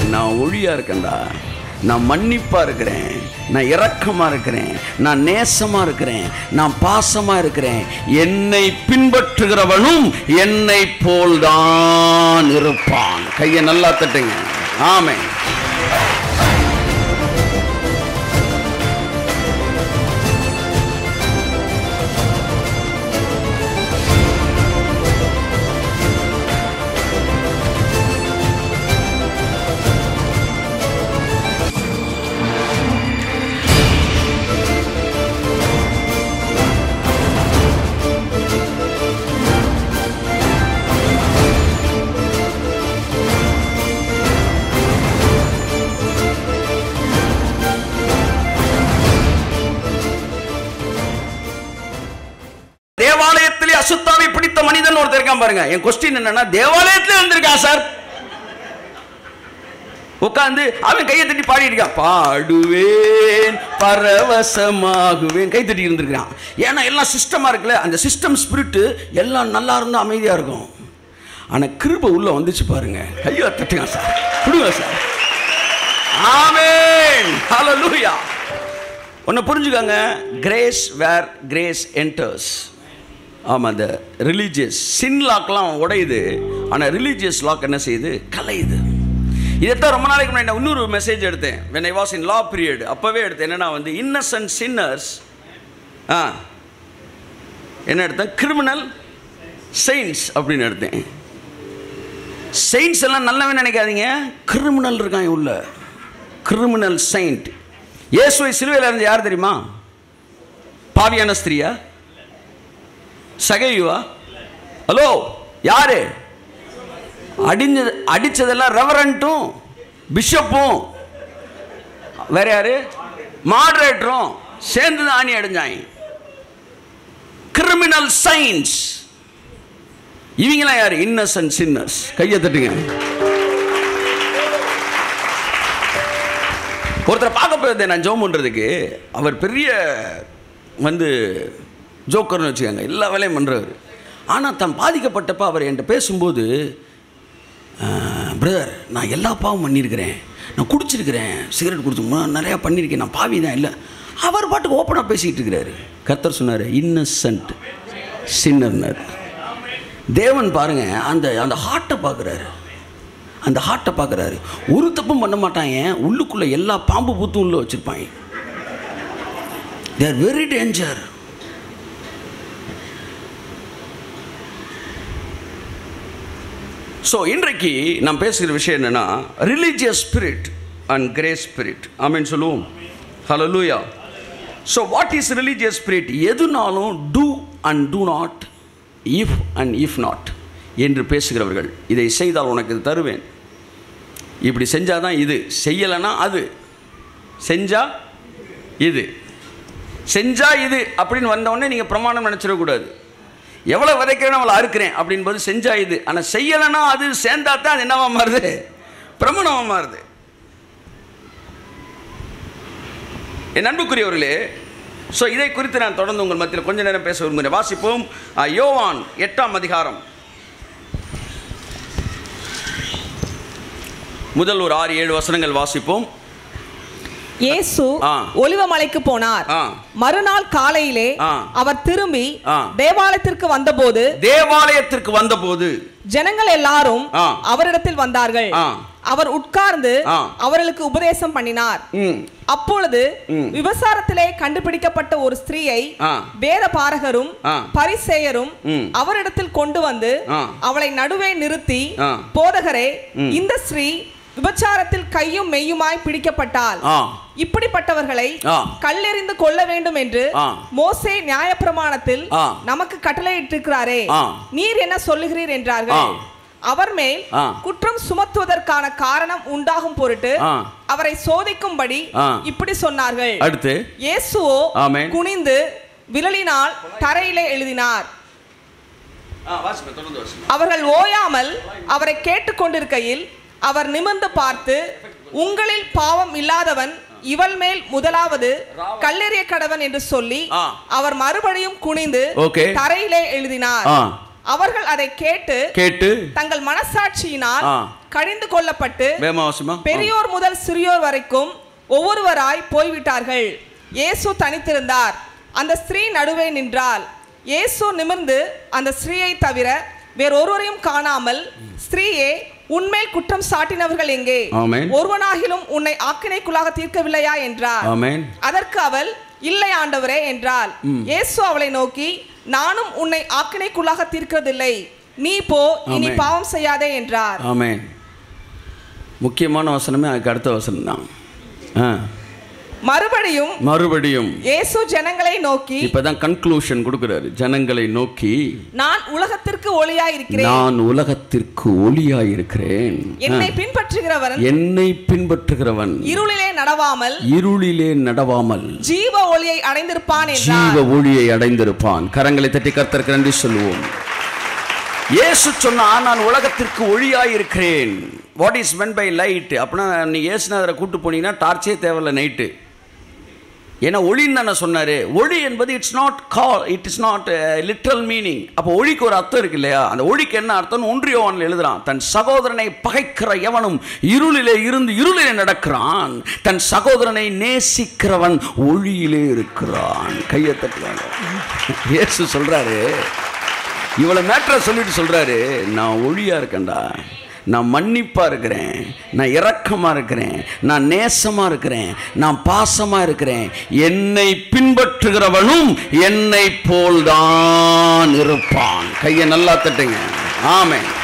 நான் ஒளியா இருக்கேன்டா நான் மன்னிப்பா இருக்கிறேன் நான் இரக்கமா இருக்கிறேன் நான் நேசமா இருக்கிறேன் நான் பாசமா இருக்கிறேன் என்னை பின்பற்றுகிறவனும் என்னை போல்தான் இருப்பான் கையை நல்லா தட்டுங்க ஆமென் தேவாலயத்திலே அசுத்தாவை பிடித்த மனிதன் ஒருத்தர் இருக்கான் பாருங்க என் கொஸ்டின் என்னன்னா தேவாலயத்திலே இருந்திருக்கான் சார் உட்காந்து அவன் கையை தட்டி பாடிட்டு இருக்கான் பாடுவேன் பரவசமாகுவேன் கை தட்டி இருந்திருக்கான் ஏன்னா எல்லாம் சிஸ்டமா இருக்குல்ல அந்த சிஸ்டம் ஸ்பிரிட் எல்லாம் நல்லா இருந்தா அமைதியா இருக்கும் ஆனா கிருப உள்ள வந்துச்சு பாருங்க கையை தட்டுங்க சார் கொடுங்க சார் ஆமென் ஹalleluya ஒன்று புரிஞ்சுக்கோங்க கிரேஸ் வேர் கிரேஸ் என்டர்ஸ் ஆமாம் அந்த ரிலீஜியஸ் சின் லாக்லாம் உடையுது ஆனால் ரிலீஜியஸ் லாக் என்ன செய்யுது கலையுது இதைத்தான் ரொம்ப நாளைக்கு முன்னாடி நான் இன்னொரு மெசேஜ் எடுத்தேன் when I was in law period அப்போவே எடுத்தேன் என்னன்னா வந்து இன்னசென்ட் சின்னர்ஸ் ஆ என்ன எடுத்தேன் கிரிமினல் செயின்ஸ் அப்படின்னு எடுத்தேன் செயின்ஸ் எல்லாம் நல்லவன் நினைக்காதீங்க கிரிமினல் இருக்கான் உள்ள கிரிமினல் செயின்ட் இயேசுவை சிலுவையில் இருந்து யார் தெரியுமா பாவியான ஸ்திரியா சகையுவா ஹலோ யாரு அடிஞ்சது அடிச்சதெல்லாம் ரெவரண்ட்டும் பிஷப்பும் வேற யாரு மாடரேட்டரும் சேர்ந்து தான் ஆணி அடைஞ்சாங்க கிரிமினல் சயின்ஸ் இவங்களாம் யாரு இன்னசென்ட் சின்னர்ஸ் கையை தட்டுங்க ஒருத்தரை பார்க்க போயிருந்தேன் நான் ஜோம் பண்ணுறதுக்கு அவர் பெரிய வந்து ஜோக்கர்னு வச்சுக்கோங்க எல்லா வேலையும் பண்ணுறவர் ஆனால் தான் பாதிக்கப்பட்டப்ப அவர் என்கிட்ட பேசும்போது பிரதர் நான் எல்லா பாவம் பண்ணியிருக்கிறேன் நான் குடிச்சிருக்கிறேன் சிகரெட் குடிச்சு நான் நிறையா பண்ணியிருக்கேன் நான் பாவி தான் இல்லை அவர் பாட்டுக்கு ஓப்பனாக பேசிக்கிட்டு இருக்கிறாரு கர்த்தர் சொன்னார் இன்னசென்ட் சின்னர்னர் தேவன் பாருங்க அந்த அந்த ஹார்ட்டை பார்க்குறாரு அந்த ஹார்ட்டை பார்க்குறாரு ஒரு தப்பும் பண்ண மாட்டாங்க உள்ளுக்குள்ளே எல்லா பாம்பு பூத்தும் உள்ள வச்சுருப்பாங்க தேர் வெரி டேஞ்சர் ஸோ இன்றைக்கு நான் பேசுகிற விஷயம் என்னென்னா religious spirit and grace spirit ஆமீன் சொல்லுவோம் hallelujah so what is religious spirit எதுனாலும் do and do not if and if not என்று பேசுகிறவர்கள் இதை செய்தால் உனக்கு இது தருவேன் இப்படி செஞ்சால் தான் இது செய்யலைன்னா அது செஞ்சா இது செஞ்சா இது அப்படின்னு வந்தவுடனே நீங்கள் பிரமாணம் நினச்சிடக்கூடாது எவ்வளோ விதைக்கிறேன் அவ்வளோ அறுக்கிறேன் அப்படின்போது செஞ்சா இது ஆனால் செய்யலைன்னா அது சேர்ந்தா தான் அது என்னவா மாறுது பிரமாணமாக மாறுது என் அன்புக்குரியவர்களே ஸோ இதை குறித்து நான் தொடர்ந்து உங்கள் மத்தியில் கொஞ்ச நேரம் பேச விரும்புகிறேன் வாசிப்போம் ஆ, யோவான் எட்டாம் அதிகாரம் முதல் ஒரு ஆறு ஏழு வசனங்கள் வாசிப்போம் இயேசு ஆ. ஒலிவமலைக்கு போனார் ஆ. மறுநாள் காலையிலே ஆ. அவர் திரும்பி ஆ. தேவாலயத்திற்கு வந்தபோது தேவாலயத்திற்கு வந்தபோது ஜனங்கள் எல்லாரும் ஆ. அவரிடத்தில் வந்தார்கள் ஆ. அவர் உட்கார்ந்து ஆ. அவர்களுக்கு உபதேசம் பண்ணினார் ம் அப்பொழுது ம். விபசாரத்திலே கண்டுபிடிக்கப்பட்ட ஒரு ஸ்திரீயை ஆ. வேத பாரகரும் ஆ. பரிசேயரும் ம். அவரிடத்தில் கொண்டு வந்து ஆ. அவளை நடுவே நிறுத்தி ஆ. போதகரே ம். இந்த ஸ்திரீ விபச்சாரத்தில் கையும் மெய்யுமாய் பிடிக்கப்பட்டாள் ஆ இப்படிப்பட்டவர்களை ஆ. கல்லெறிந்து கொள்ள வேண்டும் என்று ஆ. மோசே நியாயப்பிரமாணத்தில் ஆ. நமக்கு கட்டளையிட்டிருக்கிறாரே ஆ. நீர் என்ன சொல்லுகிறீர் என்றார்கள் ஆ. அவர் மேல் ஆ. குற்றம் சுமத்துவதற்கான காரணம் உண்டாகும் பொருட்டு ஆ. அவரை சோதிக்கும்படி ஆ. இப்படி சொன்னார்கள் அடுத்து இயேசுவோ ஆமென். குனிந்து விரலினால் தரையிலே எழுதினார் தொடர்ந்து அவர்கள் ஓயாமல் அவரை கேட்டுக்கொண்டிருக்கையில் அவர் நிமிர்ந்து பார்த்து உங்களில் பாவம் இல்லாதவன் இவள் மேல் முதலாவது கல்லெறிய கடவன் என்று சொல்லி ஆ. அவர் மறுபடியும் குனிந்து Okay. தரையிலே எழுதினார் ஆ. அவர்கள் அதை கேட்டு கேட்டு தங்கள் மனசாட்சியினால் ஆ. கடிந்து கொள்ளப்பட்டு வேமாவசமா பெரியோர் முதல் சிறியோர் வரைக்கும் ஒவ்வொருவராய் போய்விட்டார்கள் இயேசு தனித்திருந்தார் அந்த ஸ்திரீ நடுவே நின்றாள் இயேசு நிமிர்ந்து அந்த ஸ்திரீயை தவிர வேறொருவரையும் காணாமல் ஸ்திரீயே உன்மேல் குற்றம் சாட்டினவர்கள் எங்கே ஆமென். ஒருவனாகிலும் உன்னை ஆக்கினைக்குள்ளாக தீர்க்கவில்லையா என்றார் ஆமென் அதற்கு அவள் இல்லை ஆண்டவரே என்றாள் இயேசு அவளை நோக்கி நானும் உன்னை ஆக்கினைக்குள்ளாக தீர்க்கிறதில்லை நீ போ இனி ஆமென். பாவம் செய்யாதே என்றார் ஆமென் முக்கியமான வசனமே அதுக்கு அடுத்த வசனம் தான் ஆ மறுபடியும் மறுபடியும் இயேசு ஜனங்களை நோக்கி இப்பதான் கன்க்ளூஷன் கொடுக்கிறாரு ஜனங்களை நோக்கி நான் உலகத்திற்கு ஒளியாய் இருக்கிறேன் நான் உலகத்திற்கு ஒளியாயிருக்கிறேன் என்னை பின்பற்றுகிறவன் என்னை பின்பற்றுகிறவன் இருளிலே நடவாமல் இருளிலே நடவாமல் ஜீவ ஒளியை அடைந்திருப்பான் என்றார் ஜீவ ஒளியை அடைந்திருப்பான் கரங்களை தட்டி கர்த்தருக்கு நன்றி சொல்லுவோம் இயேசு சொன்னா நான் உலகத்திற்கு ஒளியாயிருக்கிறேன் what is meant by light அப்படின்னா நீ இயேசுநாதரை கூட்டு போனீங்கன்னா டார்ச்சே தேவையில்ல நைட்டு ஏன்னா ஒளின்னு தானே சொன்னார் ஒளி என்பது it's not call it is not literal meaning அப்போ ஒளிக்கு ஒரு அர்த்தம் இருக்கு இல்லையா அந்த ஒளிக்கு என்ன அர்த்தம்னு ஒன்றியவனில் எழுதுறான் தன் சகோதரனை பகைக்கிற எவனும் இருளிலே இருந்து இருளிலே நடக்கிறான் தன் சகோதரனை நேசிக்கிறவன் ஒளியிலே இருக்கிறான் கையை தட்டுவாங்க இயேசு சொல்றாரு இவ்வளோ மேட்ரை சொல்லிட்டு சொல்றாரு நான் ஒளியா இருக்கேன்டா நான் மன்னிப்பா இருக்கிறேன் நான் இரக்கமா இருக்கிறேன் நான் நேசமா இருக்கிறேன் நான் பாசமா இருக்கிறேன் என்னை பின்பற்றுகிறவனும் என்னை போல்தான் இருப்பான் கையை நல்லா தட்டுங்க ஆமென்